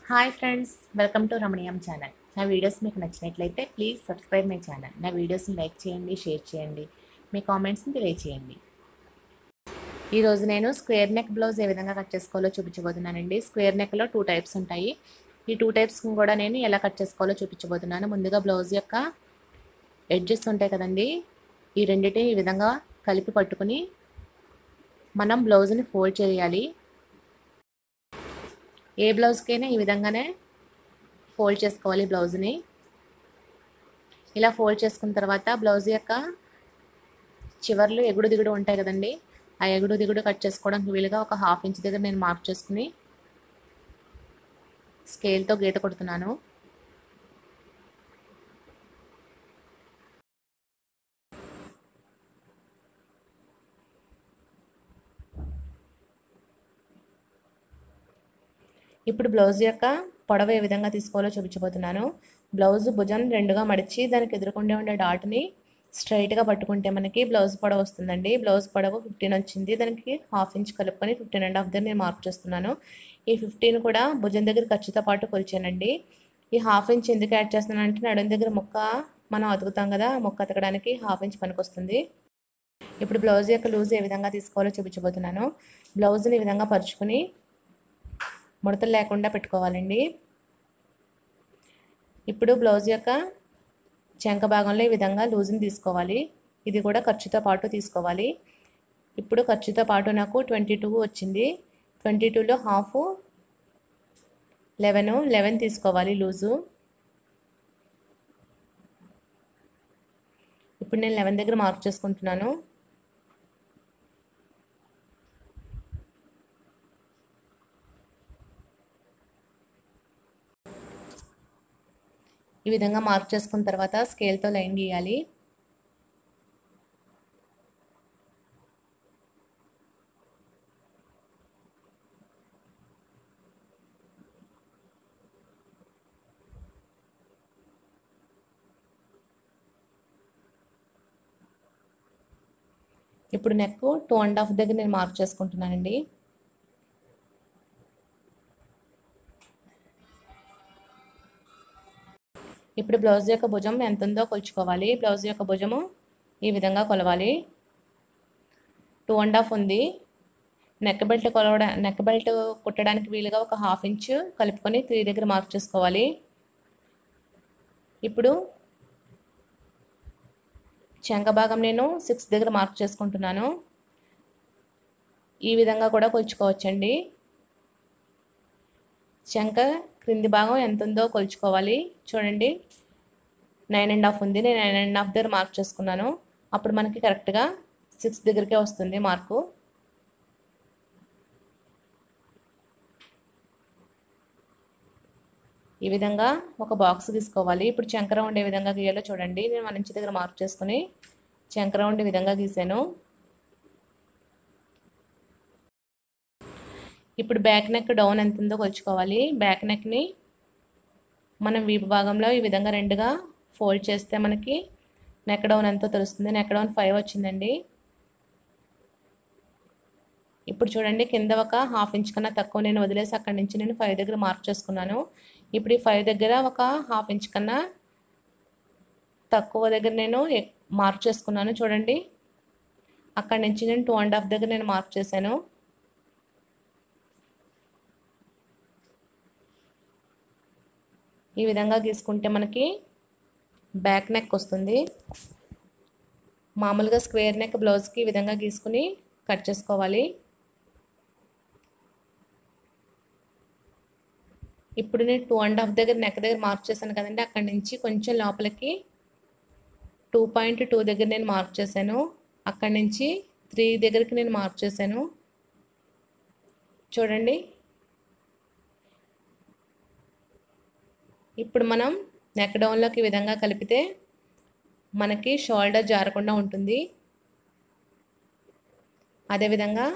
hi friends welcome to Ramaneeyam channel నా videos మీకు నచ్చినట్లయితే ప్లీజ్ సబ్స్క్రైబ్ మై ఛానల్ నా వీడియోస్ని లైక్ చేయండి షేర్ చేయండి మీ కామెంట్స్ని తెలియచేయండి ఈరోజు నేను స్క్వేర్ నెక్ బ్లౌజ్ ఏ విధంగా కట్ చేసుకోవాలో చూపించబోతున్నానండి స్క్వేర్ నెక్లో టూ టైప్స్ ఉంటాయి ఈ టూ టైప్స్ని కూడా నేను ఎలా కట్ చేసుకోవాలో చూపించబోతున్నాను ముందుగా బ్లౌజ్ యొక్క ఎడ్జెస్ ఉంటాయి కదండి ఈ రెండింటిని ఈ విధంగా కలిపి పట్టుకుని మనం బ్లౌజ్ని ఫోల్డ్ చేయాలి ఏ బ్లౌజ్కైనా ఈ విధంగానే ఫోల్డ్ చేసుకోవాలి బ్లౌజ్ని ఇలా ఫోల్డ్ చేసుకున్న తర్వాత బ్లౌజ్ యొక్క చివర్లు ఎగుడు దిగుడు ఉంటాయి కదండి ఆ ఎగుడు దిగుడు కట్ చేసుకోవడానికి వీలుగా ఒక హాఫ్ ఇంచ్ దగ్గర నేను మార్క్ చేసుకుని స్కేల్తో గీత కొడుతున్నాను ఇప్పుడు బ్లౌజ్ యొక్క పొడవు ఏ విధంగా తీసుకోవాలో చూపించబోతున్నాను బ్లౌజ్ భుజం రెండుగా మడిచి దానికి ఎదురుకుండే ఉండే డాట్ని స్ట్రైట్గా పట్టుకుంటే మనకి బ్లౌజ్ పొడవు వస్తుందండి బ్లౌజ్ పొడవు ఫిఫ్టీన్ వచ్చింది దానికి హాఫ్ ఇంచ్ కలుపుకొని ఫిఫ్టీన్ అండ్ హాఫ్ దగ్గర నేను మార్క్ చేస్తున్నాను ఈ ఫిఫ్టీన్ కూడా భుజం దగ్గర ఖర్చుతో పాటు కొలిచానండి ఈ హాఫ్ ఇంచ్ ఎందుకు యాడ్ చేస్తున్నానంటే నడుం దగ్గర ముక్క మనం అతుకుతాం కదా ముక్క అతకడానికి హాఫ్ ఇంచ్ పనికొస్తుంది ఇప్పుడు బ్లౌజ్ యొక్క లూజ్ ఏ విధంగా తీసుకోవాలో చూపించబోతున్నాను బ్లౌజ్ని ఈ విధంగా పరుచుకుని ముడతలు లేకుండా పెట్టుకోవాలండి ఇప్పుడు బ్లౌజ్ యొక్క చెంక భాగంలో ఈ విధంగా లూజ్ని తీసుకోవాలి ఇది కూడా ఖర్చుతో పాటు తీసుకోవాలి ఇప్పుడు ఖర్చుతో పాటు నాకు ట్వంటీ టూ వచ్చింది ట్వంటీ టూలో హాఫ్ లెవెన్ లెవెన్ తీసుకోవాలి లూజు ఇప్పుడు నేను లెవెన్ దగ్గర మార్క్ చేసుకుంటున్నాను ఈ విధంగా మార్క్ చేసుకున్న తర్వాత స్కేల్తో లైన్ గీయాలి ఇప్పుడు నెక్ టూ అండ్ హాఫ్ దగ్గర నేను మార్క్ చేసుకుంటున్నానండి ఇప్పుడు బ్లౌజ్ యొక్క భుజం ఎంత ఉందో కొలుచుకోవాలి బ్లౌజ్ యొక్క భుజము ఈ విధంగా కొలవాలి టూ అండ్ హాఫ్ ఉంది నెక్ బెల్ట్ కొలవడా నెక్ బెల్ట్ కుట్టడానికి వీలుగా ఒక హాఫ్ ఇంచ్ కలుపుకొని త్రీ దగ్గర మార్క్ చేసుకోవాలి ఇప్పుడు చెంక భాగం నేను సిక్స్ దగ్గర మార్క్ చేసుకుంటున్నాను ఈ విధంగా కూడా కొలుచుకోవచ్చండి చెంక క్రింది భాగం ఎంత ఉందో కొలుచుకోవాలి చూడండి నైన్ అండ్ హాఫ్ ఉంది నేను నైన్ అండ్ హాఫ్ దగ్గర మార్క్ చేసుకున్నాను అప్పుడు మనకి కరెక్ట్గా సిక్స్ దగ్గరికే వస్తుంది మార్కు ఈ విధంగా ఒక బాక్స్ తీసుకోవాలి ఇప్పుడు చంకర ఉండే విధంగా గీయాలో చూడండి నేను మన ఇంటి దగ్గర మార్క్ చేసుకుని చంకర ఉండే విధంగా గీసాను ఇప్పుడు బ్యాక్ నెక్ డౌన్ ఎంత ఉందో కొలుచుకోవాలి బ్యాక్ నెక్ని మనం వీపు భాగంలో ఈ విధంగా రెండుగా ఫోల్డ్ చేస్తే మనకి నెక్ డౌన్ ఎంతో తెలుస్తుంది నెక్ డౌన్ ఫైవ్ వచ్చిందండి ఇప్పుడు చూడండి కింద ఒక హాఫ్ ఇంచ్ కన్నా తక్కువ నేను వదిలేసి అక్కడి నుంచి నేను ఫైవ్ దగ్గర మార్క్ చేసుకున్నాను ఇప్పుడు ఈ ఫైవ్ దగ్గర ఒక హాఫ్ ఇంచ్ కన్నా తక్కువ దగ్గర నేను మార్క్ చేసుకున్నాను చూడండి అక్కడి నుంచి నేను టూ అండ్ హాఫ్ దగ్గర నేను మార్క్ చేశాను ఈ విధంగా గీసుకుంటే మనకి బ్యాక్ నెక్ వస్తుంది మామూలుగా స్క్వేర్ నెక్ బ్లౌజ్కి ఈ విధంగా గీసుకుని కట్ చేసుకోవాలి ఇప్పుడు నేను టూ అండ్ హాఫ్ దగ్గర నెక్ దగ్గర మార్క్ చేశాను కదండి అక్కడి నుంచి కొంచెం లోపలికి టూ పాయింట్ టూ దగ్గర నేను మార్క్ చేశాను అక్కడి నుంచి త్రీ దగ్గరికి నేను మార్క్ చేశాను చూడండి ఇప్పుడు మనం నెక్ డౌన్లోకి ఈ విధంగా కలిపితే మనకి షోల్డర్ జారకుండా ఉంటుంది అదేవిధంగా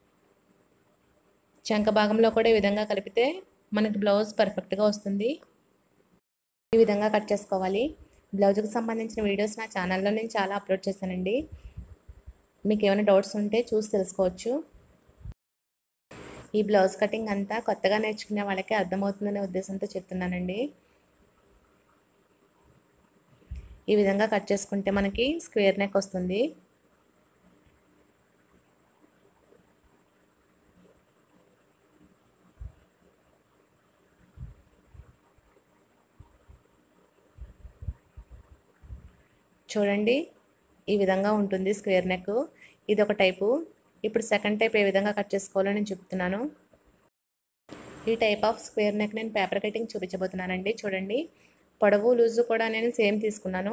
చంక భాగంలో కూడా ఈ విధంగా కలిపితే మనకి బ్లౌజ్ పర్ఫెక్ట్గా వస్తుంది ఈ విధంగా కట్ చేసుకోవాలి బ్లౌజ్కి సంబంధించిన వీడియోస్ నా ఛానల్లో నేను చాలా అప్లోడ్ చేశానండి మీకు ఏమైనా డౌట్స్ ఉంటే చూసి తెలుసుకోవచ్చు ఈ బ్లౌజ్ కటింగ్ అంతా కొత్తగా నేర్చుకునే వాళ్ళకి అర్థమవుతుందనే ఉద్దేశంతో చెప్తున్నానండి ఈ విధంగా కట్ చేసుకుంటే మనకి స్క్వేర్ నెక్ వస్తుంది చూడండి ఈ విధంగా ఉంటుంది స్క్వేర్ నెక్ ఇది ఒక టైపు ఇప్పుడు సెకండ్ టైప్ ఏ విధంగా కట్ చేసుకోవాలో నేను చెప్తున్నాను ఈ టైప్ ఆఫ్ స్క్వేర్ నెక్ నేను పేపర్ కటింగ్ చూపించబోతున్నానండి చూడండి పొడవు లూజు కూడా నేను సేమ్ తీసుకున్నాను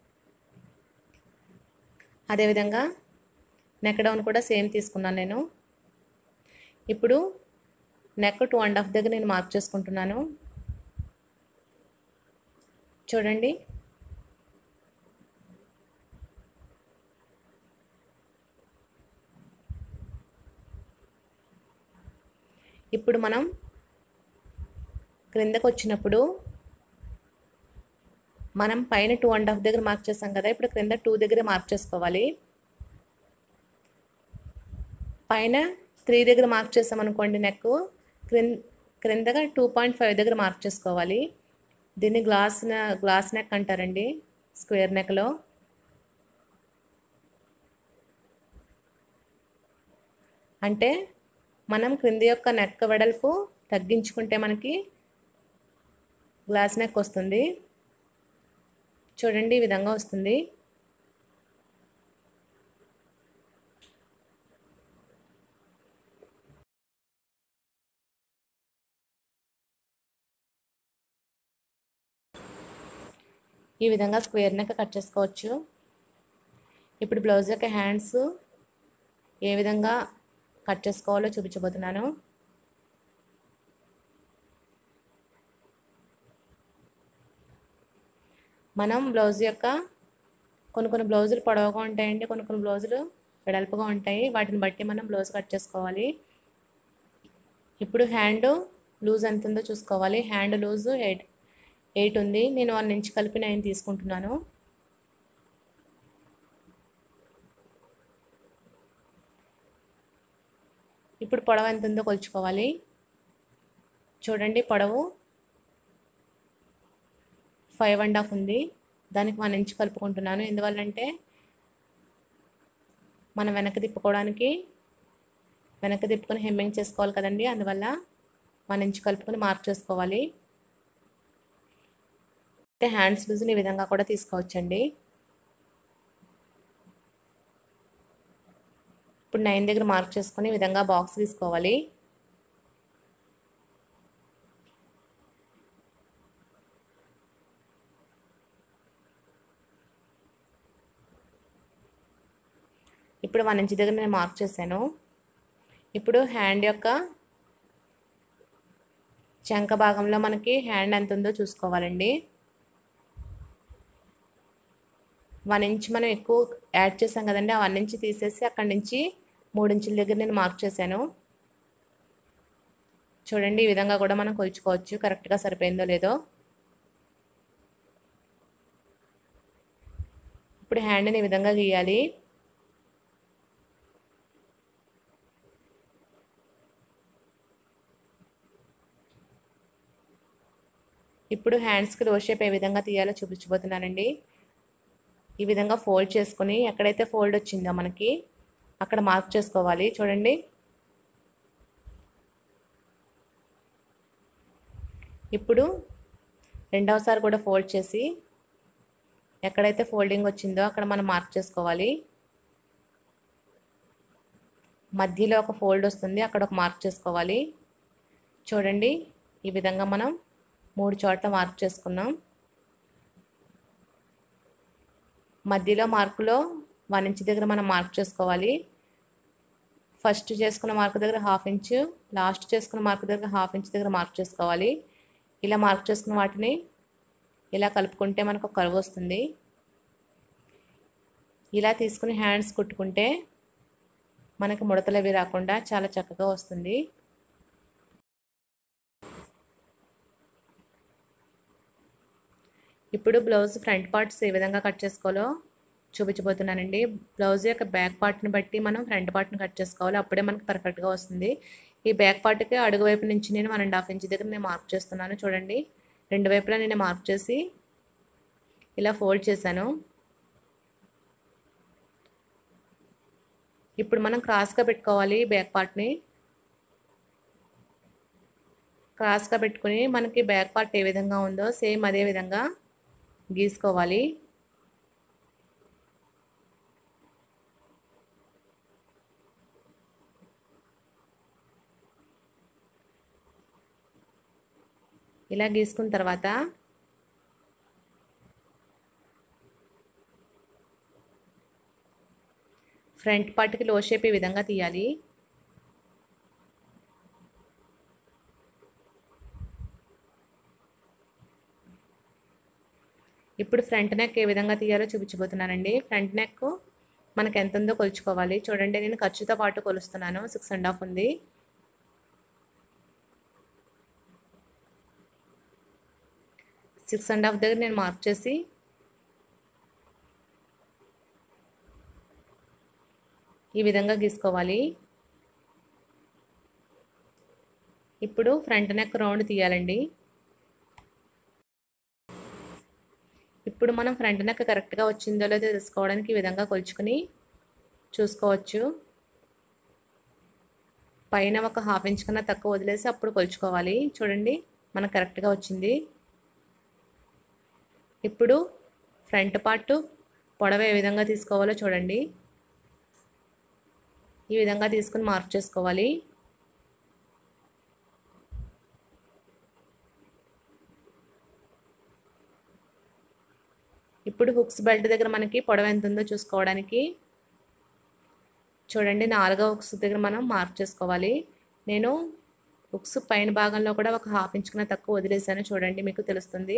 అదేవిధంగా నెక్ డౌన్ కూడా సేమ్ తీసుకున్నాను నేను ఇప్పుడు నెక్ టూ అండ్ హాఫ్ దగ్గర నేను మార్క్ చేసుకుంటున్నాను చూడండి ఇప్పుడు మనం క్రిందకు వచ్చినప్పుడు మనం పైన టూ అండ్ హాఫ్ దగ్గర మార్క్ చేసాం కదా ఇప్పుడు క్రింద టూ దగ్గర మార్క్ చేసుకోవాలి పైన త్రీ దగ్గర మార్క్ చేసామనుకోండి నెక్ క్రింద క్రిందగా టూ పాయింట్ ఫైవ్ దగ్గర మార్క్ చేసుకోవాలి దీన్ని గ్లాస్ గ్లాస్ నెక్ అంటారండి స్క్వేర్ నెక్లో అంటే మనం క్రింది యొక్క నెక్ వెడల్పు తగ్గించుకుంటే మనకి గ్లాస్ నెక్ వస్తుంది చూడండి ఈ విధంగా వస్తుంది ఈ విధంగా స్క్వేర్ నెక్ కట్ చేసుకోవచ్చు ఇప్పుడు బ్లౌజ్ యొక్క హ్యాండ్స్ ఏ విధంగా కట్ చేసుకోవాలో చూపించబోతున్నాను మనం బ్లౌజ్ యొక్క కొన్ని కొన్ని బ్లౌజులు పొడవుగా ఉంటాయండి కొన్ని కొన్ని బ్లౌజులు వెడల్పుగా ఉంటాయి వాటిని బట్టి మనం బ్లౌజ్ కట్ చేసుకోవాలి ఇప్పుడు హ్యాండ్ లూజ్ ఎంత ఉందో చూసుకోవాలి హ్యాండ్ లూజ్ ఎయిట్ ఎయిట్ ఉంది నేను వన్ ఇంచ్ కలిపి నైన్ తీసుకుంటున్నాను ఇప్పుడు పొడవు ఎంత ఉందో కొలుచుకోవాలి చూడండి పొడవు ఫైవ్ అండ్ హాఫ్ ఉంది దానికి వన్ ఇంచ్ కలుపుకుంటున్నాను ఎందువల్లంటే మనం వెనక్కి తిప్పుకోవడానికి వెనక్కి తిప్పుకొని హెమ్మింగ్ చేసుకోవాలి కదండి అందువల్ల వన్ ఇంచ్ కలుపుకొని మార్క్ చేసుకోవాలి అంటే హ్యాండ్స్ లూజ్ని ఈ విధంగా కూడా తీసుకోవచ్చండి ఇప్పుడు నైన్ దగ్గర మార్క్ చేసుకొని ఈ విధంగా బాక్స్ తీసుకోవాలి ఇప్పుడు వన్ ఇంచ్ దగ్గర నేను మార్క్ చేశాను ఇప్పుడు హ్యాండ్ యొక్క చంక భాగంలో మనకి హ్యాండ్ ఎంత ఉందో చూసుకోవాలండి వన్ ఇంచ్ మనం ఎక్కువ యాడ్ చేసాం కదండి ఆ వన్ ఇంచ్ తీసేసి అక్కడి నుంచి మూడు ఇంచుల దగ్గర నేను మార్క్ చేశాను చూడండి ఈ విధంగా కూడా మనం కొలుచుకోవచ్చు కరెక్ట్గా సరిపోయిందో లేదో ఇప్పుడు హ్యాండ్ని ఈ విధంగా గీయాలి ఇప్పుడు హ్యాండ్స్కి లో షేప్ ఏ విధంగా తీయాలో చూపించబోతున్నానండి ఈ విధంగా ఫోల్డ్ చేసుకొని ఎక్కడైతే ఫోల్డ్ వచ్చిందో మనకి అక్కడ మార్క్ చేసుకోవాలి చూడండి ఇప్పుడు రెండవసారి కూడా ఫోల్డ్ చేసి ఎక్కడైతే ఫోల్డింగ్ వచ్చిందో అక్కడ మనం మార్క్ చేసుకోవాలి మధ్యలో ఒక ఫోల్డ్ వస్తుంది అక్కడ ఒక మార్క్ చేసుకోవాలి చూడండి ఈ విధంగా మనం మూడు చోట్ల మార్క్ చేసుకున్నాం మధ్యలో మార్కులో వన్ ఇంచ్ దగ్గర మనం మార్క్ చేసుకోవాలి ఫస్ట్ చేసుకున్న మార్క్ దగ్గర హాఫ్ ఇంచ్ లాస్ట్ చేసుకున్న మార్క్ దగ్గర హాఫ్ ఇంచ్ దగ్గర మార్క్ చేసుకోవాలి ఇలా మార్క్ చేసుకున్న వాటిని ఇలా కలుపుకుంటే మనకు ఒక కరువు వస్తుంది ఇలా తీసుకుని హ్యాండ్స్ కుట్టుకుంటే మనకి ముడతలు అవి రాకుండా చాలా చక్కగా వస్తుంది ఇప్పుడు బ్లౌజ్ ఫ్రంట్ పార్ట్స్ ఏ విధంగా కట్ చేసుకోవాలో చూపించబోతున్నానండి బ్లౌజ్ యొక్క బ్యాక్ పార్ట్ని బట్టి మనం ఫ్రంట్ పార్ట్ని కట్ చేసుకోవాలి అప్పుడే మనకి పర్ఫెక్ట్గా వస్తుంది ఈ బ్యాక్ పార్ట్కి అడుగు వైపు నుంచి నేను వన్ అండ్ హాఫ్ ఇంచ్ దగ్గర నేను మార్క్ చేస్తున్నాను చూడండి రెండు వైపులా నేను మార్క్ చేసి ఇలా ఫోల్డ్ చేశాను ఇప్పుడు మనం క్రాస్గా పెట్టుకోవాలి బ్యాక్ పార్ట్ని క్రాస్గా పెట్టుకుని మనకి బ్యాక్ పార్ట్ ఏ విధంగా ఉందో సేమ్ అదే విధంగా గీసుకోవాలి ఇలా గీసుకున్న తర్వాత ఫ్రంట్ పార్ట్కి లో షేప్ ఈ విధంగా తీయాలి ఇప్పుడు ఫ్రంట్ నెక్ ఏ విధంగా తీయాలో చూపించబోతున్నానండి ఫ్రంట్ నెక్ మనకు ఎంత ఉందో కొలుచుకోవాలి చూడండి నేను ఖర్చుతో పాటు కొలుస్తున్నాను సిక్స్ అండ్ హాఫ్ ఉంది సిక్స్ అండ్ హాఫ్ దగ్గర నేను మార్క్ చేసి ఈ విధంగా గీసుకోవాలి ఇప్పుడు ఫ్రంట్ నెక్ రౌండ్ తీయాలండి ఇప్పుడు మనం ఫ్రంట్ నెక్ కరెక్ట్గా వచ్చిందో లేదో తెలుసుకోవడానికి ఈ విధంగా కొలుచుకుని చూసుకోవచ్చు పైన ఒక హాఫ్ ఇంచ్ కన్నా తక్కువ వదిలేసి అప్పుడు కొలుచుకోవాలి చూడండి మనకు కరెక్ట్గా వచ్చింది ఇప్పుడు ఫ్రంట్ పార్ట్ పొడవ ఏ విధంగా తీసుకోవాలో చూడండి ఈ విధంగా తీసుకుని మార్క్ చేసుకోవాలి ఇప్పుడు హుక్స్ బెల్ట్ దగ్గర మనకి పొడవ ఎంత ఉందో చూసుకోవడానికి చూడండి నాలుగో హుక్స్ దగ్గర మనం మార్క్ చేసుకోవాలి నేను హుక్స్ పైన భాగంలో కూడా ఒక హాఫ్ ఇంచ్ కన్నా తక్కువ వదిలేసాను చూడండి మీకు తెలుస్తుంది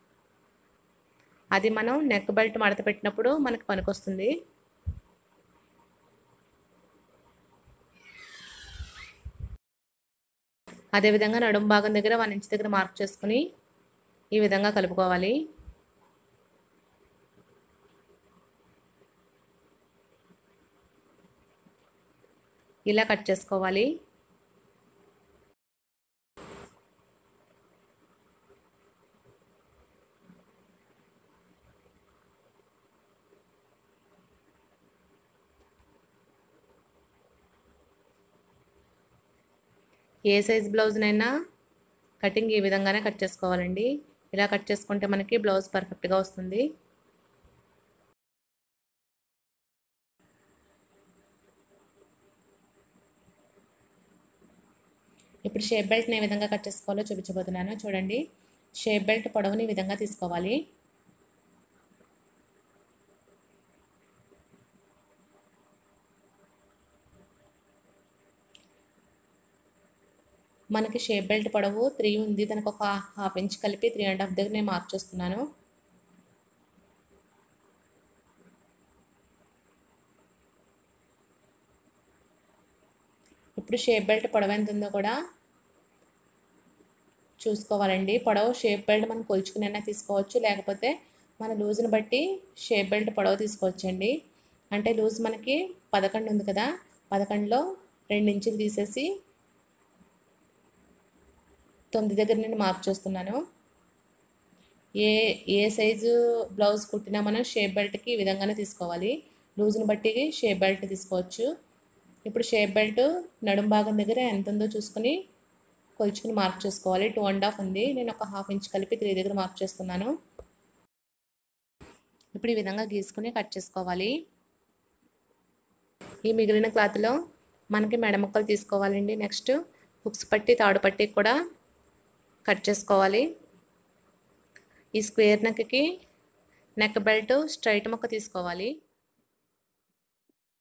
అది మనం నెక్ బెల్ట్ మడత పెట్టినప్పుడు మనకు పనికొస్తుంది అదేవిధంగా నడుము భాగం దగ్గర వన్ ఇంచ్ దగ్గర మార్క్ చేసుకుని ఈ విధంగా కలుపుకోవాలి ఇలా కట్ చేసుకోవాలి ఏ సైజ్ బ్లౌజ్నైనా కటింగ్ ఈ విధంగానే కట్ చేసుకోవాలండి ఇలా కట్ చేసుకుంటే మనకి బ్లౌజ్ పర్ఫెక్ట్గా వస్తుంది ఇప్పుడు షేప్ బెల్ట్ని ఏ విధంగా కట్ చేసుకోవాలో చూపించబోతున్నాను చూడండి షేప్ బెల్ట్ పొడవుని ఈ విధంగా తీసుకోవాలి మనకి షేప్ బెల్ట్ పొడవు త్రీ ఉంది దానికి ఒక హాఫ్ ఇంచ్ కలిపి త్రీ అండ్ హాఫ్ దగ్గర నేను మార్క్ చేస్తున్నాను ఇప్పుడు షేప్ బెల్ట్ పొడవు ఎంత ఉందో కూడా చూసుకోవాలండి పొడవు షేప్ బెల్ట్ మనం కొలుచుకునైనా తీసుకోవచ్చు లేకపోతే మన లూజ్ని బట్టి షేప్ బెల్ట్ పొడవు తీసుకోవచ్చండి అంటే లూజ్ మనకి పదకొండు ఉంది కదా పదకొండులో రెండు ఇంచులు తీసేసి తొమ్మిది దగ్గర నేను మార్క్ చేస్తున్నాను ఏ ఏ సైజు బ్లౌజ్ కుట్టినా మనం షేప్ బెల్ట్కి ఈ విధంగానే తీసుకోవాలి లూజ్ని బట్టి షేప్ బెల్ట్ తీసుకోవచ్చు ఇప్పుడు షేప్ బెల్ట్ నడుం భాగం దగ్గర ఎంత ఉందో చూసుకొని కొలుచుకుని మార్క్ చేసుకోవాలి టూ అండ్ హాఫ్ ఉంది నేను ఒక హాఫ్ ఇంచ్ కలిపి త్రీ దగ్గర మార్క్ చేస్తున్నాను ఇప్పుడు ఈ విధంగా గీసుకుని కట్ చేసుకోవాలి ఈ మిగిలిన క్లాత్లో మనకి మెడ ముక్కలు తీసుకోవాలండి నెక్స్ట్ హుక్స్ పట్టి తాడు పట్టి కూడా కట్ చేసుకోవాలి ఈ స్క్వేర్ నెక్కి నెక్ బెల్ట్ స్ట్రైట్ ముక్క తీసుకోవాలి